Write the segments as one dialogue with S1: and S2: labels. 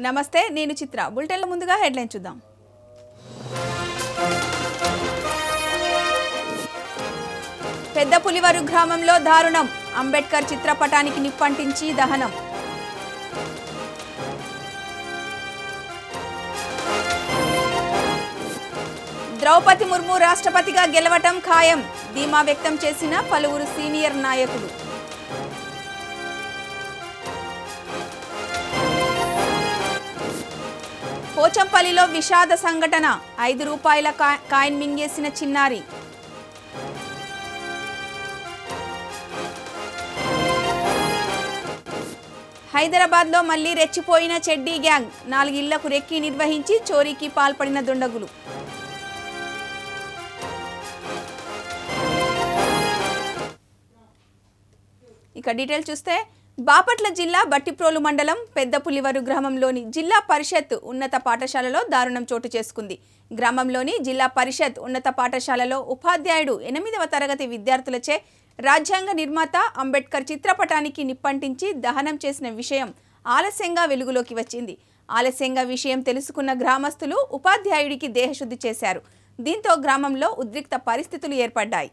S1: నమస్తే నేను చిత్ర బులెటిన్ల ముందుగా హెడ్లైన్ చూద్దాం పెద్ద పులివరు గ్రామంలో దారుణం అంబేద్కర్ చిత్రపటానికి నిప్పంటించి దహనం ద్రౌపది ముర్ము రాష్ట్రపతిగా గెలవటం ఖాయం ధీమా వ్యక్తం చేసిన పలువురు సీనియర్ నాయకులు పోచంపల్లిలో విషాద సంఘటన ఐదు రూపాయల కా- కాయిన్ మింగేసిన చిన్నారి హైదరాబాద్లో మళ్లీ రెచ్చిపోయిన చెడ్డీ గ్యాంగ్ నాలుగిళ్లకు రెక్కి నిర్వహించి చోరీకి పాల్పడిన దుండగులు ఇక డీటెయిల్ చూస్తే బాపట్ల జిల్లా బట్టిప్రోలు మండలం పెద్దపులివరు గ్రామంలోని జిల్లా పరిషత్ ఉన్నత పాఠశాలలో దారుణం చోటు చేసుకుంది గ్రామంలోని జిల్లా పరిషత్ ఉన్నత పాఠశాలలో ఉపాధ్యాయుడు ఎనిమిదవ తరగతి విద్యార్థులచే రాజ్యాంగ నిర్మాత అంబేద్కర్ చిత్రపటానికి నిప్పంటించి దహనం చేసిన విషయం ఆలస్యంగా వెలుగులోకి వచ్చింది ఆలస్యంగా విషయం తెలుసుకున్న గ్రామస్తులు ఉపాధ్యాయుడికి దేహశుద్ధి చేశారు దీంతో గ్రామంలో ఉద్రిక్త పరిస్థితులు ఏర్పడ్డాయి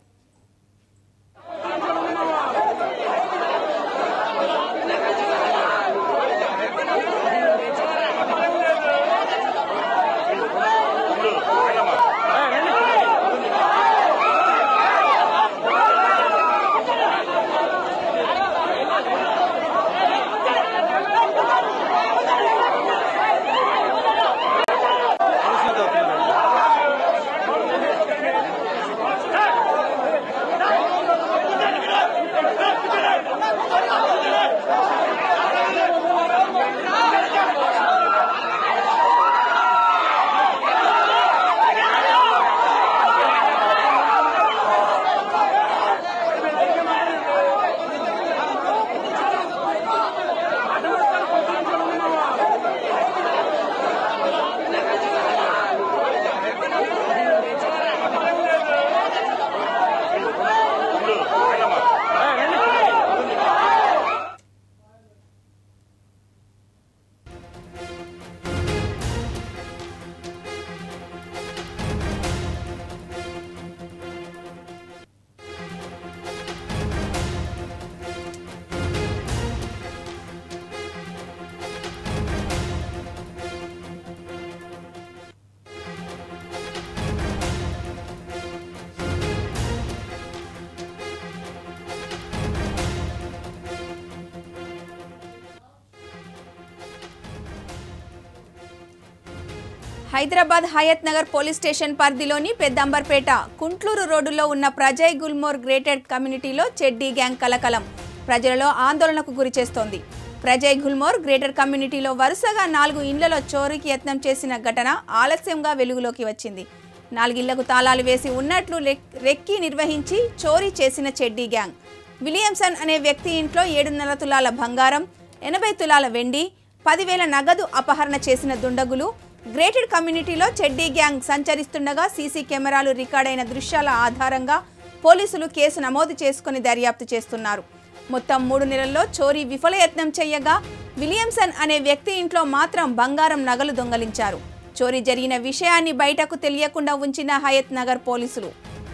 S1: హైదరాబాద్ హయత్ నగర్ పోలీస్ స్టేషన్ పరిధిలోని పెద్దంబర్పేట కుంట్లూరు రోడ్డులో ఉన్న ప్రజయ్ గుల్మోర్ గ్రేటెడ్ కమ్యూనిటీలో చెడ్డీ గ్యాంగ్ కలకలం ప్రజలలో ఆందోళనకు గురి చేస్తోంది ప్రజయ్ గుల్మోర్ గ్రేటర్ కమ్యూనిటీలో వరుసగా నాలుగు ఇండ్లలో చోరీకి యత్నం చేసిన ఘటన ఆలస్యంగా వెలుగులోకి వచ్చింది నాలుగిళ్లకు తాళాలు వేసి ఉన్నట్లు రెక్- రెక్కి నిర్వహించి చోరీ చేసిన చెడ్డీ గ్యాంగ్ విలియమ్సన్ అనే వ్యక్తి ఇంట్లో ఏడున్నర తులాల బంగారం ఎనభై తులాల వెండి పదివేల నగదు అపహరణ చేసిన దుండగులు గ్రేటెడ్ కమ్యూనిటీలో చెడ్డీ గ్యాంగ్ సంచరిస్తుండగా సీసీ కెమెరాలు రికార్డైన దృశ్యాల ఆధారంగా పోలీసులు కేసు నమోదు చేసుకుని దర్యాప్తు చేస్తున్నారు మొత్తం మూడు నెలల్లో చోరీ విఫలయత్నం చేయగా విలియమ్సన్ అనే వ్యక్తి ఇంట్లో మాత్రం బంగారం నగలు దొంగలించారు చోరీ జరిగిన విషయాన్ని బయటకు తెలియకుండా ఉంచిన హయత్ నగర్ పోలీసులు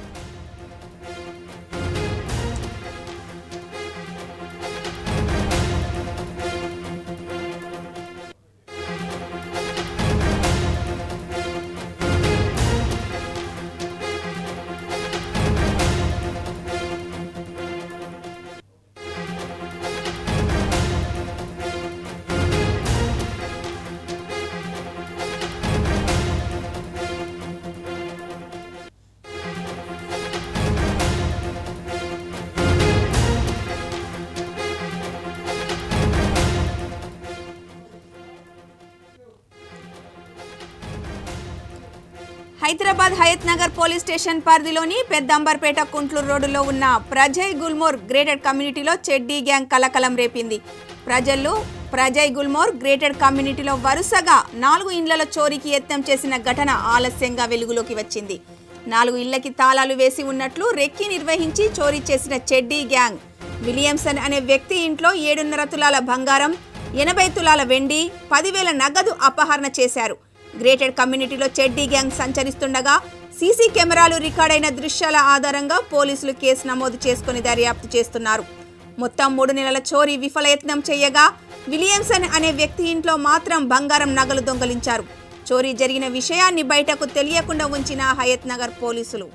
S1: హైదరాబాద్ హయత్ నగర్ పోలీస్ స్టేషన్ పరిధిలోని పెద్దంబర్పేట కుంట్లూరు రోడ్డులో ఉన్న ప్రజయ్ గుల్మోర్ గ్రేటెడ్ కమ్యూనిటీలో చెడ్డీ గ్యాంగ్ కలకలం రేపింది ప్రజలు ప్రజయ్ గుల్మోర్ గ్రేటెడ్ కమ్యూనిటీలో వరుసగా నాలుగు ఇండ్ల చోరీకి యత్నం చేసిన ఘటన ఆలస్యంగా వెలుగులోకి వచ్చింది నాలుగు ఇళ్లకి తాళాలు వేసి ఉన్నట్లు రెక్కి నిర్వహించి చోరీ చేసిన చెడ్డీ గ్యాంగ్ విలియమ్సన్ అనే వ్యక్తి ఇంట్లో ఏడున్నర తులాల బంగారం ఎనభై తులాల వెండి పదివేల నగదు అపహరణ చేశారు గ్రేటెడ్ కమ్యూనిటీలో చెడ్డీ గ్యాంగ్ సంచరిస్తుండగా సీసీ కెమెరాలు రికార్డైన దృశ్యాల ఆధారంగా పోలీసులు కేసు నమోదు చేసుకుని దర్యాప్తు చేస్తున్నారు మొత్తం మూడు నెలల చోరీ విఫలయత్నం చేయగా విలియమ్సన్ అనే వ్యక్తి ఇంట్లో మాత్రం బంగారం నగలు దొంగలించారు చోరీ జరిగిన విషయాన్ని బయటకు తెలియకుండా ఉంచిన హయత్ నగర్ పోలీసులు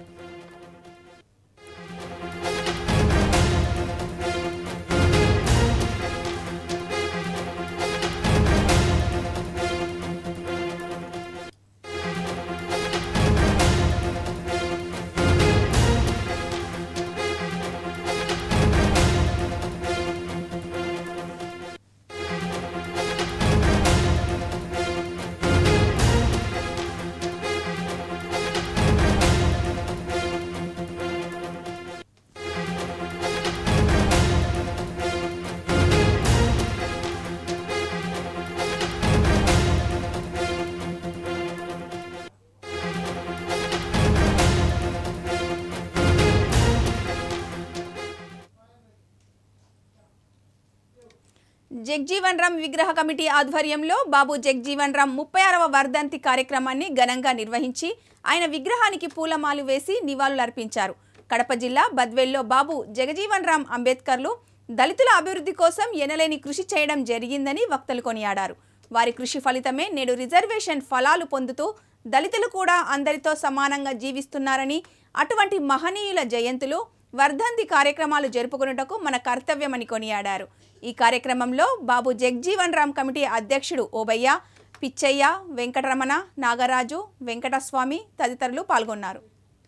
S1: జగ్జీవన్ రామ్ విగ్రహ కమిటీ ఆధ్వర్యంలో బాబు జగ్జీవన్ రామ్ ముప్పై ఆరవ వర్ధంతి కార్యక్రమాన్ని ఘనంగా నిర్వహించి ఆయన విగ్రహానికి పూలమాలు వేసి నివాళులర్పించారు కడప జిల్లా బద్వేల్లో బాబు జగజీవన్ రామ్ అంబేద్కర్లు దళితుల అభివృద్ధి కోసం ఎనలేని కృషి చేయడం జరిగిందని వక్తలు కొనియాడారు వారి కృషి ఫలితమే నేడు రిజర్వేషన్ ఫలాలు పొందుతూ దళితులు కూడా అందరితో సమానంగా జీవిస్తున్నారని అటువంటి మహనీయుల జయంతులు వర్ధంతి కార్యక్రమాలు జరుపుకున్నటకు మన కర్తవ్యమని కొనియాడారు ఈ కార్యక్రమంలో బాబు జగ్జీవన్ రామ్ కమిటీ అధ్యక్షుడు ఓబయ్య పిచ్చయ్య వెంకటరమణ నాగరాజు వెంకటస్వామి తదితరులు పాల్గొన్నారు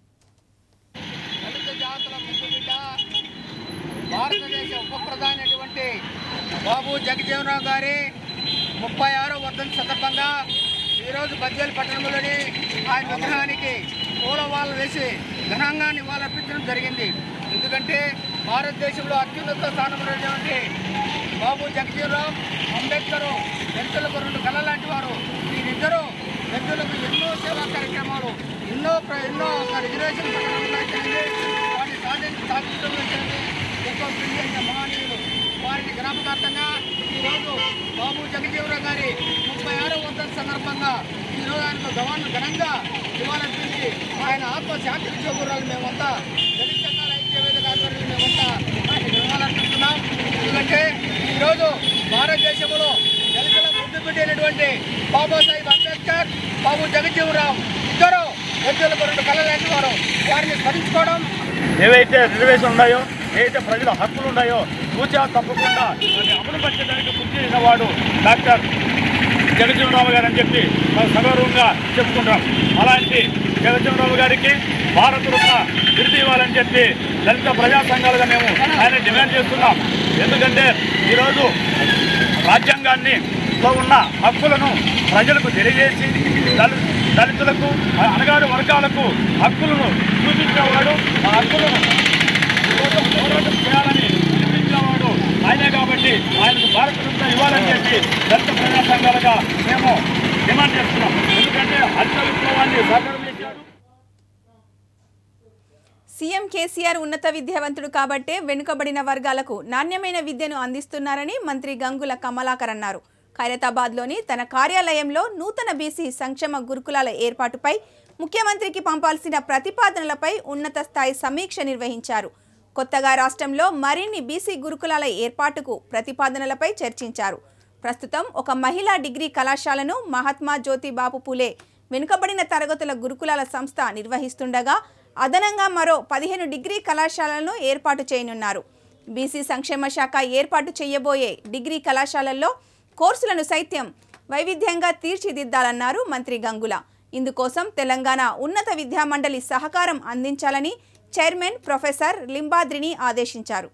S2: దళిత జాతుల ముద్దుబిడ్డ భారతదేశ ఉప ప్రధాని అయినటువంటి బాబు జగజీవనరావు గారి ముప్పై ఆరో వర్ధంతి సందర్భంగా ఈరోజు బద్వేలు పట్టణంలోని ఆయన విగ్రహానికి పూలవాళ్ళు వేసి ఘనంగా నివాళులర్పించడం జరిగింది ఎందుకంటే భారతదేశంలో అత్యున్నత స్థానంలో బాబు జగజీవనరావు అంబేద్కర్ దళితులకు రెండు కళ లాంటి వారు వీరిద్దరూ దళితులకు ఎన్నో సేవా కార్యక్రమాలు ఎన్నో ప్ర- ఎన్నో రిజర్వేషన్ ప్రకటనలు అయితేనేమి, వాటిని సాధించి సాధించడంలో అయితేనేమి, ఎంతో కృషి చేసిన మహనీయులు వారిని జ్ఞాపకార్థంగా ఈరోజు బాబు జగజీవరావు గారి ముప్పై ఆరో వర్ధంతి సందర్భంగా ఈరోజు ఆయనకు గవాన్ని ఘనంగా నివాళులర్పించి ఆయన ఆత్మ శాంతి చేకూరాలి మేమంతా దళిత సంఘాల ఐక్య వేదిక ఆధ్వర్యంలో మేమంతా ఆయన నివాళులర్పిస్తున్నాం ఎందుకంటే ఈరోజు భారతదేశంలో దళితుల ముద్దు పెట్టినటువంటి బాబాసాహెబ్ అంబేద్కర్ బాబు జగజ్జీవరావు ఇద్దరు దళితులకు రెండు కళలాంటి వారు వారిని స్మరించుకోవడం
S3: ఏవైతే రిజర్వేషన్ ఉన్నాయో ఏవైతే ప్రజల హక్కులు ఉన్నాయో తూచా తప్పకుండా దాన్ని అమలు పరచడానికి కృషి చేసిన వాడు డాక్టర్ జగజ్జీవనరావు గారు అని చెప్పి మనం సగౌరవంగా చెప్పుకుంటాం అలాంటి జగజ్జీవనరావు గారికి భారత రత్న బిరుదు ఇవ్వాలని చెప్పి దళిత ప్రజా సంఘాలుగా మేము ఆయన డిమాండ్ చేస్తున్నాం ఎందుకంటే ఈరోజు రాజ్యాంగాన్ని లో ఉన్న హక్కులను ప్రజలకు తెలియజేసి దళి దళితులకు అనగాడు వర్గాలకు హక్కులను చూపించేవాడు ఆ హక్కులను కోసం పోరాటం చేయాలని నిర్మించేవాడు ఆయనే కాబట్టి ఆయనకు భారత రత్న ఇవ్వాలని చెప్పి దళిత ప్రజా సంఘాలుగా మేము డిమాండ్ చేస్తున్నాం ఎందుకంటే హరిత విప్లవాన్ని సాకారం చేశాడు
S1: సీఎం కేసీఆర్ ఉన్నత విద్యావంతుడు కాబట్టే వెనుకబడిన వర్గాలకు నాణ్యమైన విద్యను అందిస్తున్నారని మంత్రి గంగుల కమలాకర్ అన్నారు ఖైరతాబాద్లోని తన కార్యాలయంలో నూతన బీసీ సంక్షేమ గురుకులాల ఏర్పాటుపై ముఖ్యమంత్రికి పంపాల్సిన ప్రతిపాదనలపై ఉన్నత స్థాయి సమీక్ష నిర్వహించారు కొత్తగా రాష్ట్రంలో మరిన్ని బీసీ గురుకులాల ఏర్పాటుకు ప్రతిపాదనలపై చర్చించారు ప్రస్తుతం ఒక మహిళా డిగ్రీ కళాశాలను మహాత్మా జ్యోతిబాపు పూలే వెనుకబడిన తరగతుల గురుకులాల సంస్థ నిర్వహిస్తుండగా అదనంగా మరో పదిహేను డిగ్రీ కళాశాలలను ఏర్పాటు చేయనున్నారు బీసీ సంక్షేమ శాఖ ఏర్పాటు చేయబోయే డిగ్రీ కళాశాలల్లో కోర్సులను సైత్యం వైవిధ్యంగా తీర్చిదిద్దాలన్నారు మంత్రి గంగుల ఇందుకోసం తెలంగాణ ఉన్నత విద్యామండలి సహకారం అందించాలని చైర్మన్ ప్రొఫెసర్ లింబాద్రిని ఆదేశించారు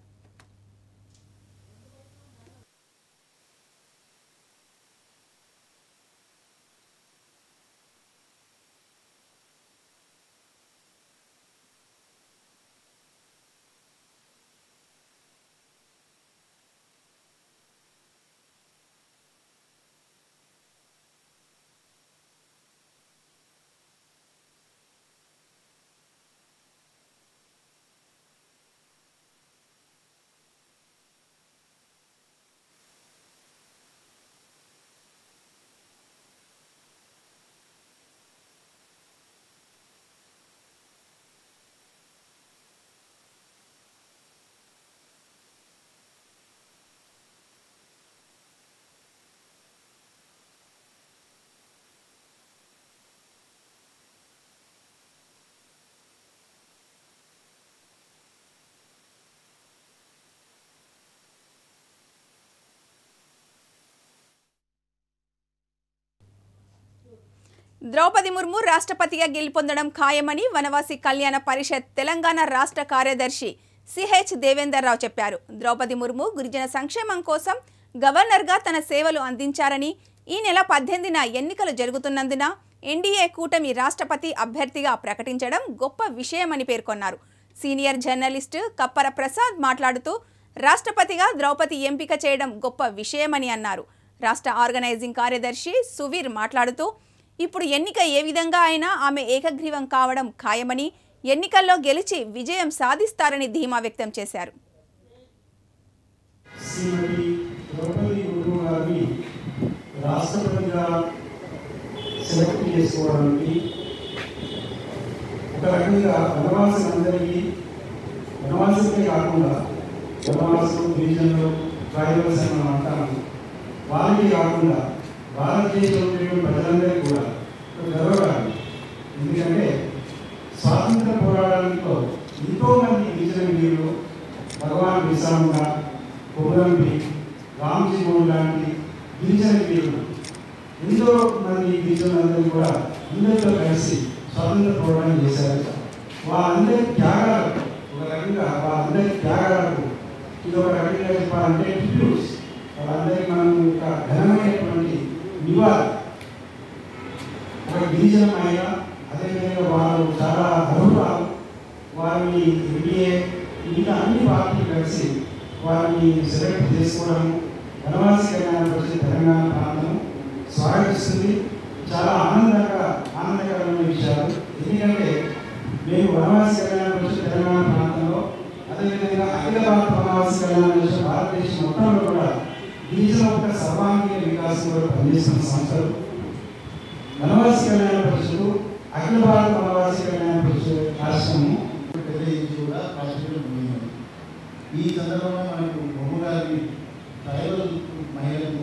S1: ద్రౌపది ముర్ము రాష్ట్రపతిగా గెలుపొందడం ఖాయమని వనవాసి కళ్యాణ పరిషత్ తెలంగాణ రాష్ట్ర కార్యదర్శి సిహెచ్ దేవేందర్ రావు చెప్పారు ద్రౌపది ముర్ము గిరిజన సంక్షేమం కోసం గవర్నర్గా తన సేవలు అందించారని ఈ నెల పద్దెనిమిదిన ఎన్నికలు జరుగుతున్నందున ఎన్డీఏ కూటమి రాష్ట్రపతి అభ్యర్థిగా ప్రకటించడం గొప్ప విషయమని పేర్కొన్నారు సీనియర్ జర్నలిస్టు కప్పర ప్రసాద్ మాట్లాడుతూ రాష్ట్రపతిగా ద్రౌపది ఎంపిక చేయడం గొప్ప విషయమని అన్నారు రాష్ట్ర ఆర్గనైజింగ్ కార్యదర్శి సువీర్ మాట్లాడుతూ ఇప్పుడు ఎన్నిక ఏ విధంగా అయినా ఆమె ఏకగ్రీవం కావడం ఖాయమని ఎన్నికల్లో గెలిచి విజయం సాధిస్తారని ధీమా వ్యక్తం చేశారు
S4: శ్రీమతి ద్రౌపది ముర్ము గారిని రాష్ట్రపతిగా సెలెక్ట్ చేసుకోవడానికి ఒక రకంగా వనవాసులందరికీ వనవాసులకే కాకుండా వనవాసులు గిరిజనులు ట్రైబల్స్ అని మనం అంటాము వాళ్ళకి కాకుండా భారతదేశంలో ఉండేటువంటి ప్రజలందరికీ కూడా ఒక గర్వకారణం ఎందుకంటే స్వాతంత్ర పోరాటానికి ఎంతో మంది గిరిజన వీరులు భగవాన్ బిర్సా ముండా కొమరంబి రామ్జీ మోహన్ లాంటి గిరిజన వీరులు ఎంతో మంది గిరిజనులందరూ కూడా అందరితో కలిసి స్వాతంత్ర పోరాటం చేశారు వాళ్ళందరి త్యాగాలు ఒక రకంగా వాళ్ళందరి త్యాగాలకు ఇది ఒక రకంగా చెప్పాలంటే ట్రిబ్యూట్స్ వాళ్ళందరికీ మనం ఒక ఘనమైనటువంటి నివాళి ఒక గిరిజన మహిళ అదేవిధంగా వారు చాలా అర్హురాలు వారిని ఎన్డీఏ ఇంకా అన్ని పార్టీలు కలిసి వారిని సెలెక్ట్ చేసుకోవడం వనవాసి కళ్యాణ పరిషత్ తెలంగాణ ప్రాంతం స్వాగతిస్తుంది చాలా ఆనందంగా ఆనందకరమైన విషయాలు ఎందుకంటే మేము వనవాసి కళ్యాణ పరిషత్ తెలంగాణ ప్రాంతంలో అదేవిధంగా అఖిల భారత వనవాసి కళ్యాణ పరిషత్ భారతదేశం మొత్తంలో కూడా గిరిజన యొక్క సర్వాంగీణ వికాసం కూడా పనిచేస్తున్న సంస్థలు వనవాసి కళ్యాణ పరిషత్తు అఖిల భారత వనవాసి కళ్యాణ పరిషత్ రాష్ట్రము
S5: పెద్దయించి కూడా రాష్ట్రంలో ఉంది ఈ సందర్భంగా మనకు బొమ్మగారి ట్రైబల్ మహిళలకు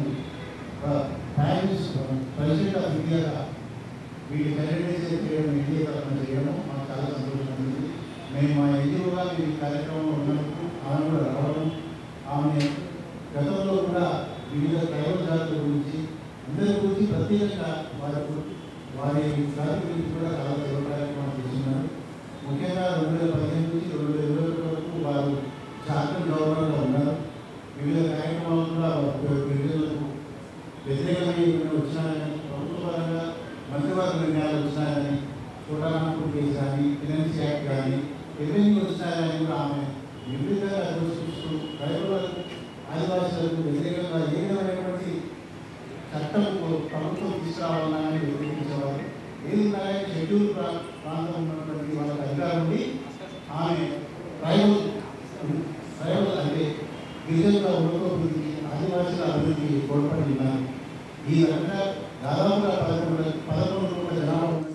S5: ప్రెసిడెంట్ ఆఫ్ ఇండియాగా వీటి క్యాండిడేట్స్ చేయడం ఇండియా తరఫున చేయడం మాకు చాలా సంతోషంగా ఉంది మేము మా ఎదురుగా ఈ కార్యక్రమంలో ఉన్నందుకు ఆమె కూడా రావడం ఆమె గతంలో కూడా వివిధ ట్రైబల్ జాతుల గురించి అందరి గురించి ప్రత్యేకంగా వారికి వారి జాతి గురించి కూడా చాలా సేవ కార్యక్రమాలు చేస్తున్నారు ముఖ్యంగా రెండు వేల పదిహేను నుంచి రెండు వేల ఇరవై ఒకటి వరకు వారు జాతీయ గవర్నర్గా ఉన్నారు వివిధ కార్యక్రమాలు కూడా ప్రజలకు వ్యతిరేకమైన ఏమైనా వచ్చినాయని ప్రభుత్వ పరంగా మంత్రివర్గ నిర్ణయాలు వచ్చినాయని చూడాలనుకుంటూ కేసు కానీ ఫినాన్స్ యాక్ట్ కానీ రెవెన్యూ వచ్చినాయని కూడా ఆమె నిర్భీతంగా దోషిస్తూ ట్రైబల్ ఆదివాసులకు వ్యతిరేకంగా ఏ విధమైనటువంటి చట్టం ప్రభుత్వం తీసుకురావాలన్నా కానీ వ్యతిరేకించేవారు ఏది ఉన్నా కానీ షెడ్యూల్ ప్రా- ప్రాంతం ఉన్నటువంటి వాళ్ళకి అధికారం ఉండి ఆమె ట్రైబల్ ట్రైబల్ అంటే గిరిజనుల ఉన్నతోభివృద్ధికి ఆదివాసుల అభివృద్ధికి తోడ్పడి ఉన్నారు ఈ రకంగా దాదాపుగా పదకొండు పదకొండు కోట్ల జనాభా ఉన్న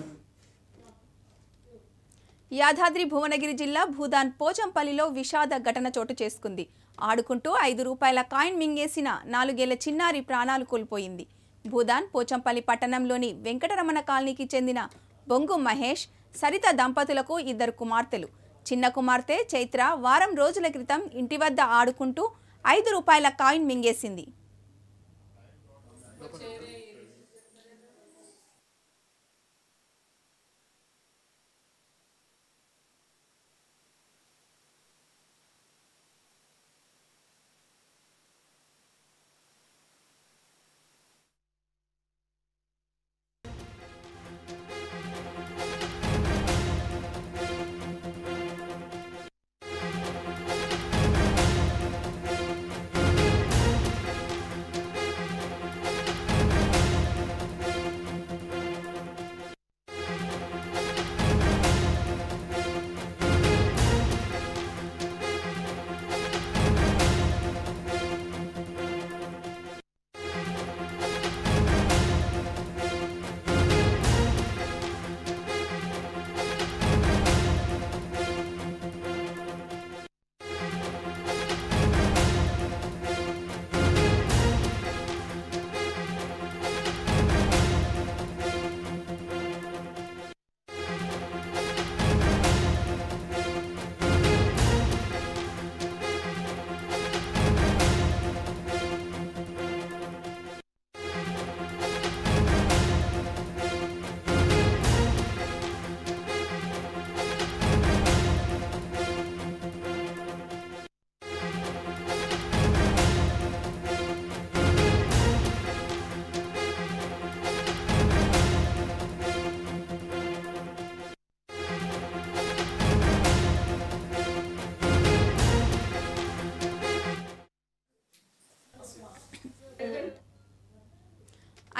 S1: యాదాద్రి భువనగిరి జిల్లా భూదాన్ పోచంపల్లిలో విషాద ఘటన చోటు చేసుకుంది ఆడుకుంటూ ఐదు రూపాయల కాయిన్ మింగేసిన నాలుగేళ్ల చిన్నారి ప్రాణాలు కోల్పోయింది భూదాన్ పోచంపల్లి పట్టణంలోని వెంకటరమణ కాలనీకి చెందిన బొంగు మహేష్ సరిత దంపతులకు ఇద్దరు కుమార్తెలు చిన్న కుమార్తె చైత్ర వారం రోజుల క్రితం ఇంటి వద్ద ఆడుకుంటూ ఐదు రూపాయల కాయిన్ మింగేసింది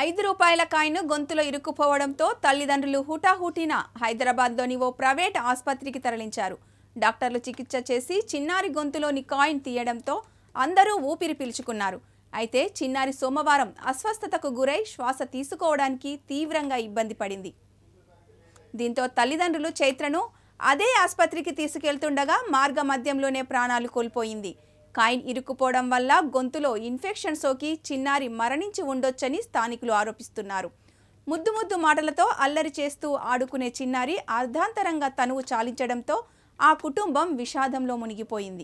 S1: ఐదు రూపాయల కాయిన్ గొంతులో ఇరుక్కుపోవడంతో తల్లిదండ్రులు హుటాహుటిన హైదరాబాద్లోని ఓ ప్రైవేట్ ఆసుపత్రికి తరలించారు డాక్టర్లు చికిత్స చేసి చిన్నారి గొంతులోని కాయిన్ తీయడంతో అందరూ ఊపిరి పీల్చుకున్నారు అయితే చిన్నారి సోమవారం అస్వస్థతకు గురై శ్వాస తీసుకోవడానికి తీవ్రంగా ఇబ్బంది పడింది దీంతో తల్లిదండ్రులు చైత్రను అదే ఆసుపత్రికి తీసుకెళ్తుండగా మార్గ మధ్యంలోనే ప్రాణాలు కోల్పోయింది కాయిన్ ఇరుక్కుపోవడం వల్ల గొంతులో ఇన్ఫెక్షన్ సోకి చిన్నారి మరణించి ఉండొచ్చని స్థానికులు ఆరోపిస్తున్నారు ముద్దు ముద్దు మాటలతో అల్లరి చేస్తూ ఆడుకునే చిన్నారి అర్ధాంతరంగా తనువు చాలించడంతో ఆ కుటుంబం విషాదంలో మునిగిపోయింది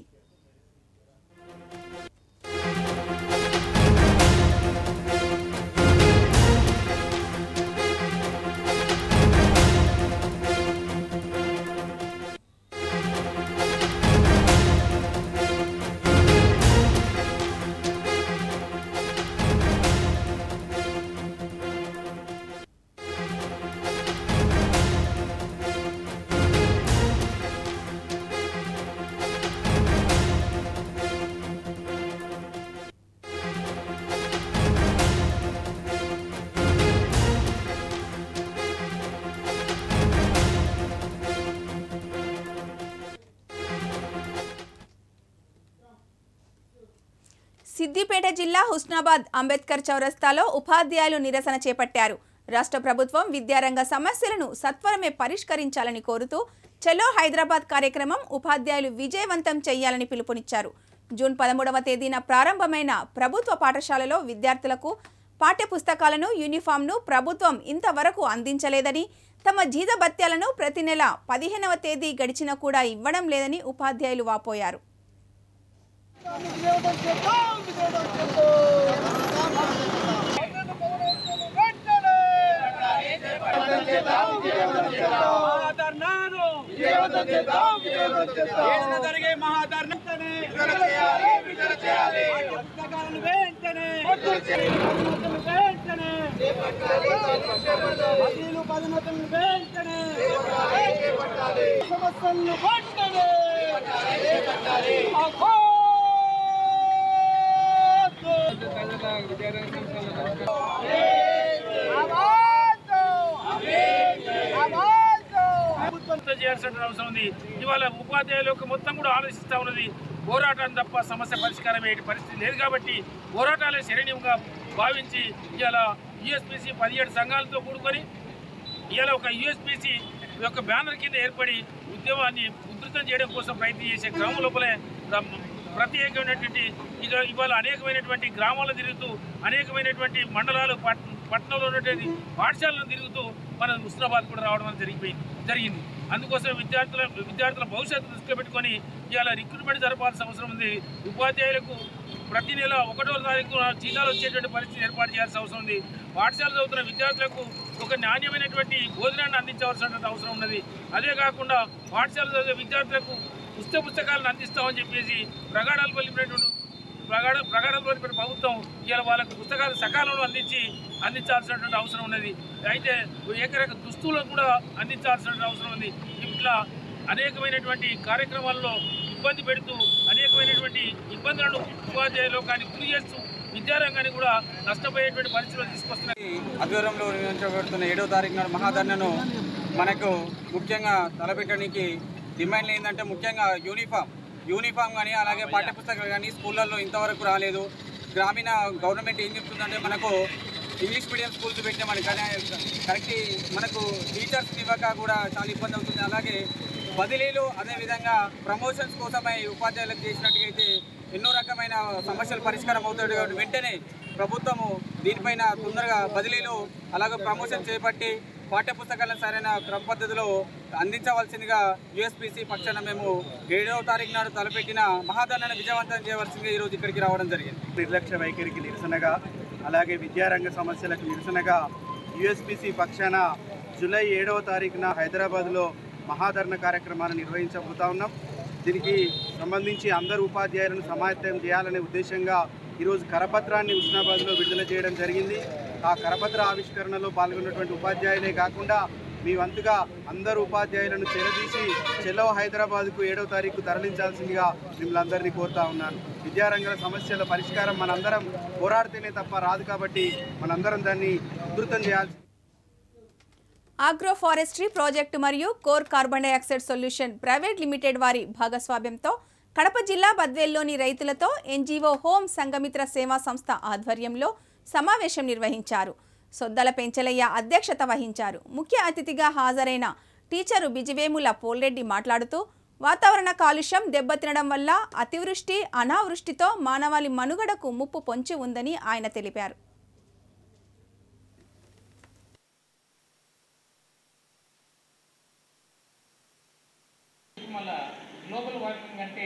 S1: సిద్దిపేట జిల్లా హుస్నాబాద్ అంబేద్కర్ చౌరస్తాలో ఉపాధ్యాయులు నిరసన చేపట్టారు రాష్ట్ర ప్రభుత్వం విద్యారంగ సమస్యలను సత్వరమే పరిష్కరించాలని కోరుతూ చలో హైదరాబాద్ కార్యక్రమం ఉపాధ్యాయులు విజయవంతం చేయాలని పిలుపునిచ్చారు జూన్ పదమూడవ తేదీన ప్రారంభమైన ప్రభుత్వ పాఠశాలలో విద్యార్థులకు పాఠ్యపుస్తకాలను యూనిఫామ్ను ప్రభుత్వం ఇంతవరకు అందించలేదని తమ జీతభత్యాలను ప్రతి నెల పదిహేనవ తేదీ గడిచినా కూడా ఇవ్వడం లేదని ఉపాధ్యాయులు వాపోయారు
S2: జరిగే మహాధర్నతనే పుస్తకాలను వెంటనే వెంటనే బదిలీలు పదోన్నతులను వెంటనే సమస్యలను వెంటనే
S3: ప్రభుత్వంతో చేయాల్సిన అవసరం ఉంది ఇవాళ ఉపాధ్యాయులకు మొత్తం కూడా ఆలోచిస్తూ ఉన్నది పోరాటం తప్ప సమస్య పరిష్కారం అయ్యే పరిస్థితి లేదు కాబట్టి పోరాటాలే శరణ్యంగా భావించి ఇవాళ యుఎస్పిసి పదిహేడు సంఘాలతో కూడుకొని ఇవాళ ఒక యుఎస్పిసి యొక్క బ్యానర్ కింద ఏర్పడి ఉద్యమాన్ని ఉధృతం చేయడం కోసం ప్రయత్నం చేసే గ్రామం లోపలే ర- ప్రత్యేకమైనటువంటి ఇక ఇవాళ అనేకమైనటువంటి గ్రామాలు తిరుగుతూ అనేకమైనటువంటి మండలాలు పట్ పట్టణంలో ఉన్నటువంటి పాఠశాలను తిరుగుతూ మన హుస్నాబాద్ కూడా రావడం అనేది జరిగిపోయింది జరిగింది అందుకోసం విద్యార్థుల విద్యార్థుల భవిష్యత్తు దృష్టిలో పెట్టుకొని ఇవాళ రిక్రూట్మెంట్ జరపాల్సిన అవసరం ఉంది ఉపాధ్యాయులకు ప్రతి నెల ఒకటో తారీఖు జీతాలు వచ్చేటువంటి పరిస్థితి ఏర్పాటు చేయాల్సిన అవసరం ఉంది పాఠశాల చదువుతున్న విద్యార్థులకు ఒక నాణ్యమైనటువంటి భోజనాన్ని అందించవలసినటువంటి అవసరం ఉన్నది అదే కాకుండా పాఠశాల చదివే విద్యార్థులకు పుస్తక పుస్తకాలను అందిస్తామని చెప్పేసి ప్రగాఢాలు పలిపినటువంటి ప్రగాఢ ప్రగాఢాలు పలిపిన ప్రభుత్వం ఇవాళ వాళ్ళకు పుస్తకాలు సకాలంలో అందించి అందించాల్సినటువంటి అవసరం ఉన్నది అయితే ఏకరక దుస్తులను కూడా అందించాల్సినటువంటి అవసరం ఉంది ఇట్లా అనేకమైనటువంటి కార్యక్రమాల్లో ఇబ్బంది పెడుతూ అనేకమైనటువంటి ఇబ్బందులను ఉపాధ్యాయ లోకానికి గురి చేస్తూ విద్యారంగాన్ని కూడా నష్టపోయేటువంటి పరిస్థితులు తీసుకొస్తున్నాయి
S6: ఆధ్వర్యంలో నిర్వహించబడుతున్న ఏడో తారీఖు నాడు మహాధర్నను మనకు ముఖ్యంగా తలపెట్టడానికి డిమాండ్లు ఏంటంటే ముఖ్యంగా యూనిఫామ్ యూనిఫామ్ కానీ అలాగే పాఠ్యపుస్తకాలు కానీ స్కూళ్ళల్లో ఇంతవరకు రాలేదు గ్రామీణ గవర్నమెంట్ ఏం చెప్తుందంటే మనకు ఇంగ్లీష్ మీడియం స్కూల్స్ పెట్టినామని కానీ కరెక్ట్ మనకు టీచర్స్ ఇవ్వక కూడా చాలా ఇబ్బంది అవుతుంది అలాగే బదిలీలు అదేవిధంగా ప్రమోషన్స్ కోసమై ఉపాధ్యాయులకు చేసినట్టుగైతే ఎన్నో రకమైన సమస్యలు పరిష్కారం అవుతాడు కాబట్టి వెంటనే ప్రభుత్వము దీనిపైన తొందరగా బదిలీలు అలాగే ప్రమోషన్ చేపట్టి పాఠ్యపుస్తకాలను సరైన క్రమ పద్ధతిలో అందించవలసిందిగా యుఎస్పిసి పక్షాన మేము ఏడవ తారీఖు నాడు తలపెట్టిన మహాదానాన్ని విజయవంతం చేయవలసిందిగా ఈరోజు ఇక్కడికి రావడం జరిగింది
S7: నిర్లక్ష్య వైఖరికి నిరసనగా అలాగే విద్యారంగ సమస్యలకు నిరసనగా యుఎస్పిసి పక్షాన జూలై ఏడవ తారీఖున హైదరాబాద్లో మహాధరణ కార్యక్రమాన్ని నిర్వహించబోతా ఉన్నాం దీనికి సంబంధించి అందరు ఉపాధ్యాయులను సమాయత్తం చేయాలనే ఉద్దేశంగా ఈరోజు కరపత్రాన్ని ఉస్నాబాద్లో విడుదల చేయడం జరిగింది ఆ కరపత్ర ఆవిష్కరణలో పాల్గొన్నటువంటి ఉపాధ్యాయులే కాకుండా మీ వంతుగా అందరు ఉపాధ్యాయులను చేరదీసి చెలో హైదరాబాద్కు ఏడవ తారీఖు తరలించాల్సిందిగా మిమ్మల్ని అందరినీ కోరుతా ఉన్నాను విద్యారంగ సమస్యల పరిష్కారం మనందరం పోరాడితేనే తప్ప రాదు కాబట్టి మనందరం దాన్ని ఉధృతం చేయాల్సి
S1: ఆగ్రో ఫారెస్ట్రీ ప్రాజెక్టు మరియు core carbon dioxide solution private limited వారి భాగస్వామ్యంతో కడప జిల్లా బద్వేల్లోని రైతులతో ఎన్జీఓ హోం సంఘమిత్ర సేవా సంస్థ ఆధ్వర్యంలో సమావేశం నిర్వహించారు సొద్దల పెంచలయ్య అధ్యక్షత వహించారు ముఖ్య అతిథిగా హాజరైన టీచరు బిజివేముల పోల్రెడ్డి మాట్లాడుతూ వాతావరణ కాలుష్యం దెబ్బతినడం వల్ల అతివృష్టి అనావృష్టితో మానవాళి మనుగడకు ముప్పు పొంచి ఉందని ఆయన తెలిపారు
S8: మళ్ళా గ్లోబల్ వార్మింగ్ అంటే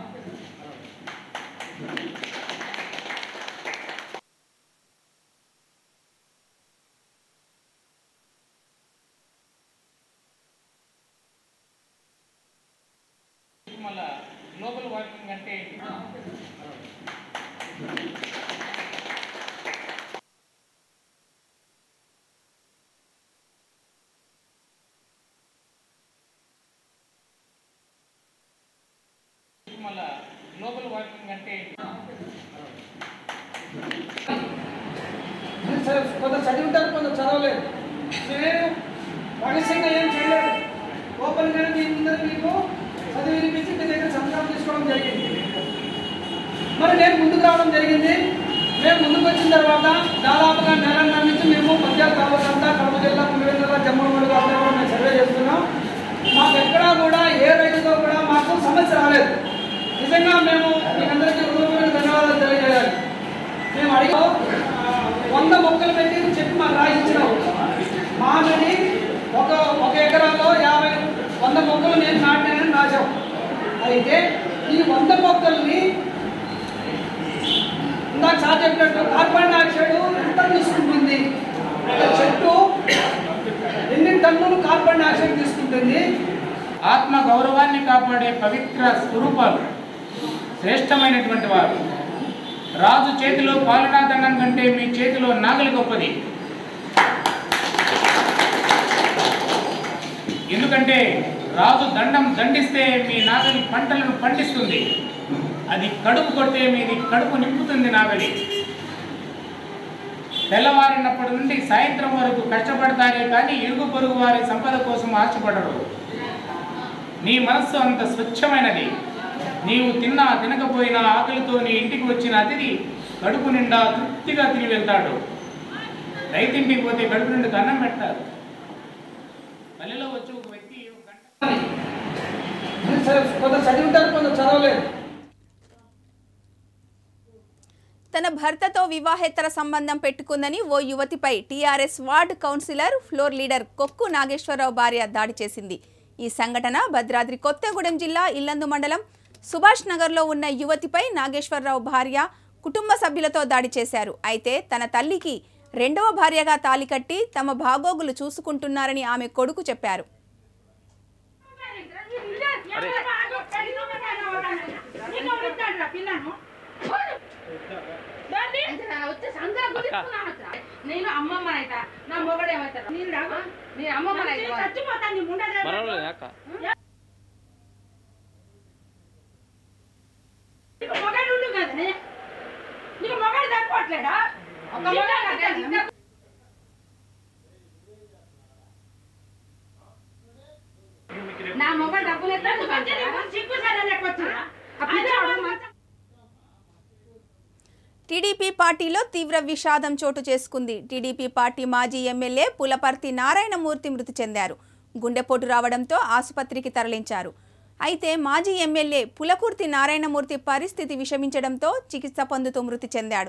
S8: మళ్ళా గ్లోబల్ వార్మింగ్ అంటే మళ్ళా గ్లోబల్ వార్మింగ్ అంటే
S9: సరే కొంత చదివింటారు కొంత చదవలేదు నేను రహస్యంగా ఏం చేయలేదు ఓపెన్గా మీ ముందర మీకు చదివి వినిపించి మీ దగ్గర సంతకాలు తీసుకోవడం జరిగింది మరి నేను ముందుకు రావడం జరిగింది మేము ముందుకు వచ్చిన తర్వాత దాదాపుగా నెలన్నర నుంచి మేము పంచాయత్ తాలూకంతా కడప జిల్లా పులివెందుల జమ్మలమూడి కాబట్టి మేము సర్వే చేస్తున్నాం మాకు ఎక్కడా కూడా ఏ రైతుతో కూడా మాకు సమస్య రాలేదు నిజంగా మేము మీకందరికీ హృదయపూర్వక ధన్యవాదాలు తెలియజేయాలి మేము అడిగా వంద మొక్కలు పెట్టి చెప్పి మాకు రాయించినావు మామిడి ఒక ఒక ఎకరాలో యాభై వంద మొక్కలు నేను నాటినానని రాశాం అయితే ఈ వంద మొక్కల్ని ఇందాక సార్ చెప్పినట్టు కార్బన్ డైఆక్సైడ్ ఎంత తీసుకుంటుంది ఒక చెట్టు ఎన్ని టన్నులు కార్బన్ డైఆక్సైడ్ తీసుకుంటుంది
S8: ఆత్మ గౌరవాన్ని కాపాడే పవిత్ర స్వరూపాలు శ్రేష్టమైనటువంటి వారు రాజు చేతిలో పాలనాదండం కంటే మీ చేతిలో నాగలి గొప్పది ఎందుకంటే రాజు దండం దండిస్తే మీ నాగలి పంటలను పండిస్తుంది అది కడుపు కొడితే మీది కడుపు నింపుతుంది నాగలి తెల్లవారినప్పటి నుండి సాయంత్రం వరకు కష్టపడతారే కానీ ఇరుగు పొరుగు వారి సంపద కోసం ఆశపడరు నీ మనస్సు అంత స్వచ్ఛమైనది నీవు తిన్నా తినకపోయినా ఆకలితో నీ ఇంటికి వచ్చిన అతిథి కడుపు నిండా తృప్తిగా తిరిగి వెళ్తాడు రైతింటికి పోతే కడుపు నిండుకు అన్నం పెడతారు పల్లెలో వచ్చి ఒక వ్యక్తి ఒక గంట
S9: సరే కొంత చదివింటారు కొంత చదవలేదు
S1: తన భర్తతో వివాహేతర సంబంధం పెట్టుకుందని ఓ యువతిపై TRS ward councillor floor leader Kokku Nageswara Rao భార్య దాడి చేసింది ఈ సంఘటన భద్రాద్రి కొత్తగూడెం జిల్లా ఇల్లందు మండలం సుభాష్ నగర్లో ఉన్న యువతిపై నాగేశ్వరరావు భార్య కుటుంబ సభ్యులతో దాడి చేశారు అయితే తన తల్లికి రెండవ భార్యగా తాలి కట్టి తమ బాగోగులు చూసుకుంటున్నారని ఆమె కొడుకు చెప్పారు
S10: నేను అమ్మమ్మనైతా నా మొగడేమవుతారు నేను రాగు నేను అమ్మమ్మనైతా చచ్చిపోతాను నీ ముండ నీకు మొగడు ఉండు కదనే నీకు మొగడు తక్కువట్లేడా ఒక మొగడు ఇంకా నా మొగడు డబ్బులు ఎత్తాను సిగ్గు సరే లేకొచ్చురా
S1: టీడీపీ పార్టీలో తీవ్ర విషాదం చోటు చేసుకుంది టీడీపీ పార్టీ మాజీ ఎమ్మెల్యే పులపర్తి నారాయణమూర్తి మృతి చెందారు గుండెపోటు రావడంతో ఆసుపత్రికి తరలించారు అయితే మాజీ ఎమ్మెల్యే పులకుర్తి నారాయణమూర్తి పరిస్థితి విషమించడంతో చికిత్స పొందుతూ మృతి చెందాడు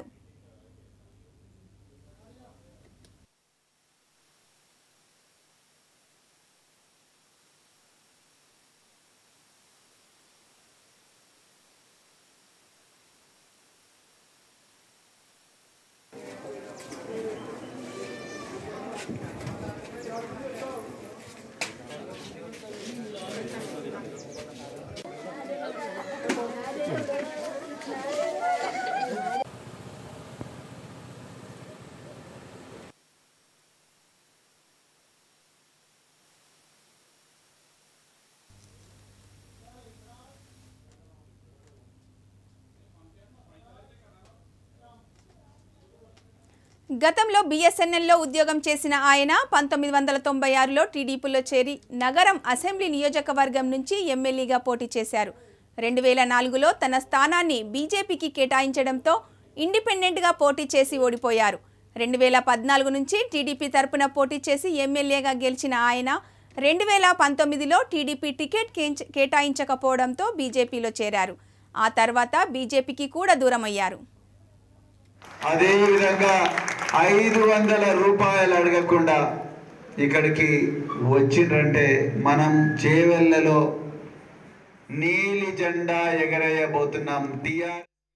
S1: గతంలో బీఎస్ఎన్ఎల్లో ఉద్యోగం చేసిన ఆయన పంతొమ్మిది వందల తొంభై ఆరులో టీడీపీలో చేరి నగరం అసెంబ్లీ నియోజకవర్గం నుంచి ఎమ్మెల్యేగా పోటీ చేశారు రెండు వేల నాలుగులో తన స్థానాన్ని బీజేపీకి కేటాయించడంతో ఇండిపెండెంట్గా పోటీ చేసి ఓడిపోయారు రెండు వేల పద్నాలుగు నుంచి టీడీపీ తరపున పోటీ చేసి ఎమ్మెల్యేగా గెలిచిన ఆయన రెండు వేల పంతొమ్మిదిలో టీడీపీ టికెట్ కేంచ- కేటాయించకపోవడంతో బీజేపీలో చేరారు ఆ తర్వాత బీజేపీకి కూడా దూరమయ్యారు
S11: అదే విధంగా ఐదు వందల రూపాయలు అడగకుండా ఇక్కడికి వచ్చిండ్రంటే మనం చేవెళ్ళలో నీలి జెండా ఎగరేయబోతున్నాం దియా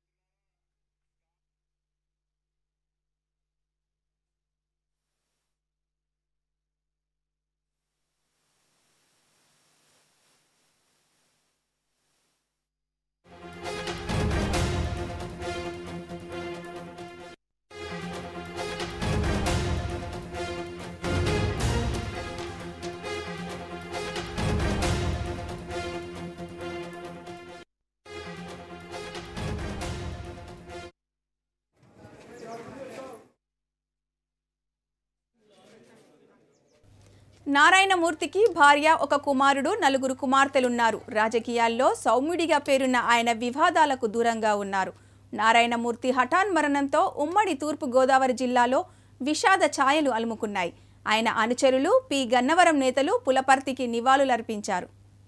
S1: నారాయణమూర్తికి భార్య ఒక కుమారుడు నలుగురు కుమార్తెలున్నారు రాజకీయాల్లో సౌమ్యుడిగా పేరున్న ఆయన వివాదాలకు దూరంగా ఉన్నారు నారాయణమూర్తి హఠాన్ మరణంతో ఉమ్మడి తూర్పు గోదావరి జిల్లాలో విషాద ఛాయలు అలుముకున్నాయి ఆయన అనుచరులు పి గన్నవరం నేతలు పులపర్తికి నివాళులర్పించారు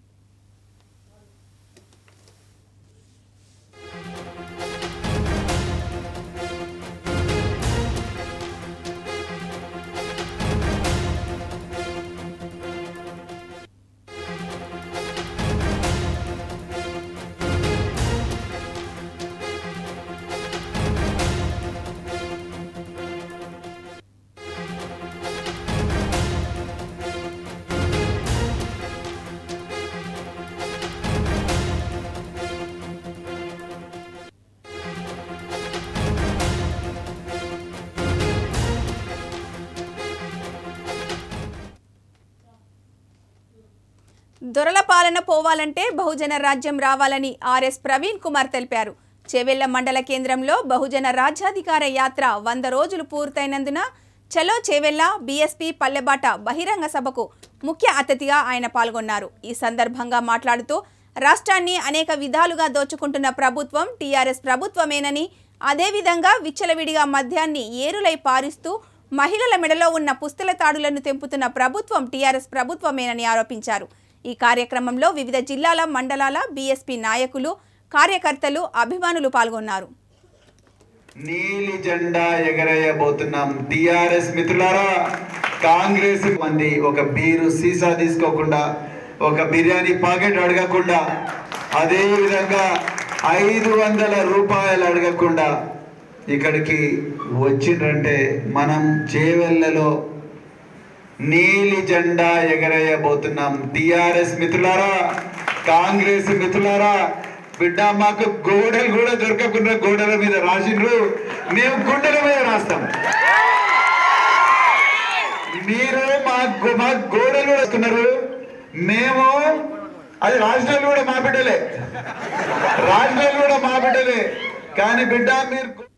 S1: దొరల పాలన పోవాలంటే బహుజన రాజ్యం రావాలని ఆర్ఎస్ ప్రవీణ్ కుమార్ తెలిపారు చెవెళ్ల మండల కేంద్రంలో బహుజన రాజ్యాధికార యాత్ర వంద రోజులు పూర్తయినందున చలో చేవెళ్ల బీఎస్పీ పల్లెబాట బహిరంగ సభకు ముఖ్య అతిథిగా ఆయన పాల్గొన్నారు ఈ సందర్భంగా మాట్లాడుతూ రాష్ట్రాన్ని అనేక విధాలుగా దోచుకుంటున్న ప్రభుత్వం టీఆర్ఎస్ ప్రభుత్వమేనని అదేవిధంగా విచ్చలవిడిగా మద్యాన్ని ఏరులై పారిస్తూ మహిళల మెడలో ఉన్న పుస్తల తాడులను తెంపుతున్న ప్రభుత్వం టీఆర్ఎస్ ప్రభుత్వమేనని ఆరోపించారు ఈ కార్యక్రమంలో వివిధ జిల్లాల మండలాల బీఎస్పీ నాయకులు కార్యకర్తలు అభిమానులు పాల్గొన్నారు
S11: నీలి జెండా ఎగరేయబోతున్నాం టిఆర్ఎస్ మిత్రులారా కాంగ్రెస్ మంది ఒక బీరు సీసా తీసుకోకుండా ఒక బిర్యానీ పాకెట్ అడగకుండా అదే విధంగా ఐదు వందల రూపాయలు అడగకుండా ఇక్కడికి వచ్చిండ్రంటే మనం చేవెళ్ళలో నీలి జెండా ఎగరేయబోతున్నాం టిఆర్ఎస్ మిత్రులారా కాంగ్రెస్ మిత్రులారా బిడ్డ మాకు గోడలు కూడా దొరకకుండా గోడల మీద రాసిండ్రు మేము గుండెల మీద రాస్తాం మీరు మా గో- మా గోడలు కూడా వస్తున్నారు మేము అది రాష్ట్రాలు కూడా మా బిడ్డలే రాష్ట్రాలు కూడా మా బిడ్డలే కానీ బిడ్డ మీరు